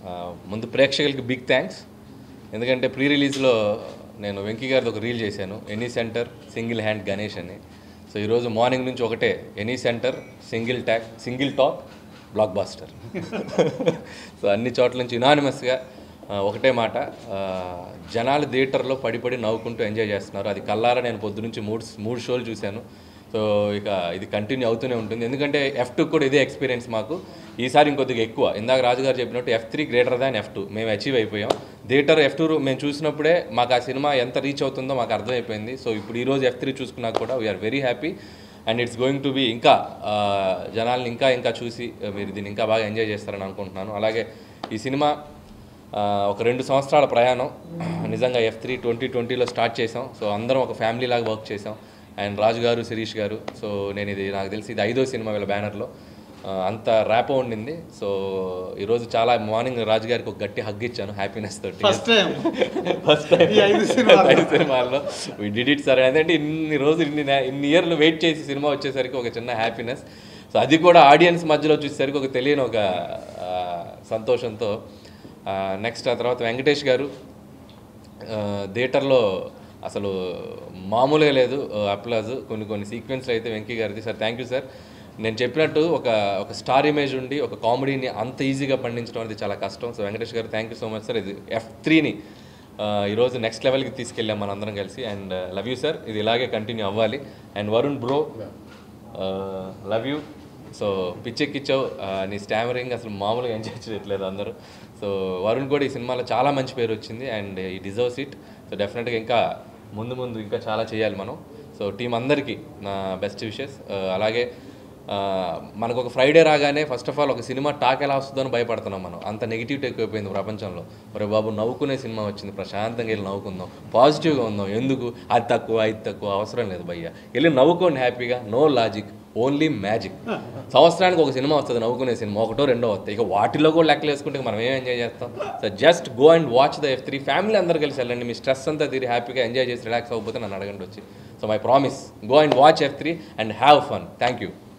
ఆ, ముందు ప్రేక్షకులకి బిగ్ థ్యాంక్స్ ఎందుకంటే ప్రీ రిలీజ్లో నేను వెంకీ గారిది ఒక రీల్ చేశాను any centre single hand Ganesh అని సో ఈరోజు మార్నింగ్ నుంచి ఒకటే any centre single talk single talk blockbuster so అన్ని చోట్ల నుంచి యునానిమస్గా ఒకటే మాట ఆ, జనాలు థియేటర్లో పడి పడి నవ్వుకుంటూ ఎంజాయ్ చేస్తున్నారు అది కల్లారా నేను పొద్దు నుంచి మూడు మూడు షోలు చూశాను సో ఇక ఇది కంటిన్యూ అవుతూనే ఉంటుంది ఎందుకంటే ఎఫ్ టూ కూడా ఇదే ఎక్స్పీరియన్స్ మాకు ఈసారి ఇంకొద్దిగా ఎక్కువ ఇందాక రాజుగారు చెప్పినట్టు F three greater than F two మేము అచీవ్ అయిపోయాం థియేటర్ ఎఫ్ టూ మేము చూసినప్పుడే మాకు ఆ సినిమా ఎంత రీచ్ అవుతుందో మాకు అర్థమైపోయింది సో ఇప్పుడు ఈరోజు ఎఫ్ త్రీ చూసుకున్నాక కూడా we are very happy and it's going to be ఇంకా ఆ, జనాల్ని ఇంకా ఇంకా చూసి ఆ, మీరు దీన్ని ఇంకా బాగా ఎంజాయ్ చేస్తారని అనుకుంటున్నాను అలాగే ఈ సినిమా ఆ, ఒక రెండు సంవత్సరాల ప్రయాణం నిజంగా ఎఫ్ త్రీ ట్వంటీ ట్వంటీలో స్టార్ట్ చేసాం సో అందరం ఒక ఫ్యామిలీ లాగా వర్క్ చేసాం అండ్ రాజు గారు శిరీష్ గారు సో నేను ఇది నాకు తెలిసి ఇది ఐదో సినిమా వీళ్ళ బ్యానర్లో ఆ, అంత ర్యాపో ఉండింది సో ఈరోజు చాలా మార్నింగ్ రాజు గారికి ఒక గట్టి హగ్ ఇచ్చాను హ్యాపీనెస్ తోటి ఫస్ట్ టైం ఫస్ట్ టైం ఈ ఐదు సినిమాలు. ఐదు సినిమాల్లో వి డిడ్ ఇట్ సార్ అదంటే ఇన్ని రోజులు ఇన్ని నే- ఇన్ని ఇయర్లు వెయిట్ చేసి సినిమా వచ్చేసరికి ఒక చిన్న హ్యాపీనెస్ సో అది కూడా ఆడియన్స్ మధ్యలో చూసేసరికి ఒక తెలియని ఒక ఆ, సంతోషంతో నెక్స్ట్ ఆ తర్వాత వెంకటేష్ గారు ఆ, థియేటర్లో అసలు మామూలుగా లేదు అప్లాజ్ కొన్ని కొన్ని సీక్వెన్స్లు అయితే వెంకీ గారిది సార్ థ్యాంక్ యూ సార్ నేను చెప్పినట్టు ఒక ఒక స్టార్ ఇమేజ్ ఉండి ఒక కామెడీని అంత ఈజీగా పండించడం అనేది చాలా కష్టం so Venkatesh garu thank you so much sir ఇది ఎఫ్ త్రీని ఈరోజు నెక్స్ట్ లెవెల్కి తీసుకెళ్ళాం మనందరం కలిసి అండ్ లవ్ యూ సార్ ఇది ఇలాగే కంటిన్యూ అవ్వాలి and Varun bro love you so పిచ్చెక్కిచ్చావు ఆ, నీ స్టామరింగ్ అసలు మామూలుగా ఎంజాయ్ చేయట్లేదు అందరూ సో వరుణ్ కూడా ఈ సినిమాలో చాలా మంచి పేరు వచ్చింది అండ్ ఈ డిజర్వ్స్ ఇట్ సో డెఫినెట్గా ఇంకా ముందు ముందు ఇంకా చాలా చేయాలి మనం సో టీం అందరికీ నా బెస్ట్ విషెస్ అలాగే ఆ, మనకు ఒక ఫ్రైడే రాగానే ఫస్ట్ ఆఫ్ ఆల్ ఒక సినిమా టాక్ ఎలా వస్తుందో అని భయపడుతున్నాం మనం అంత నెగిటివిటీ ఎక్కువైపోయింది ప్రపంచంలో మరి బాబు నవ్వుకునే సినిమా వచ్చింది ప్రశాంతంగా వెళ్ళి నవ్వుకుందాం పాజిటివ్గా ఉందాం ఎందుకు అది తక్కువ ఇది తక్కువ అవసరం లేదు భయ్య వెళ్ళి నవ్వుకోండి హ్యాపీగా నో లాజిక్ ఓన్లీ మ్యాజిక్ సంవత్సరానికి ఒక సినిమా వస్తుంది నవ్వుకునే సినిమా ఒకటో రెండో వస్తాయి ఇక వాటిలో కూడా లెక్కలు వేసుకుంటే మనం ఏం ఎంజాయ్ చేస్తాం so just go and watch the F three family అందరు కలిసి వెళ్ళండి మీ స్ట్రెస్ అంతా తీరి హ్యాపీగా ఎంజాయ్ చేసి రిలాక్స్ అవ్వకపోతే నన్ను అడగండి వచ్చి so my promise go and watch F three and have fun thank you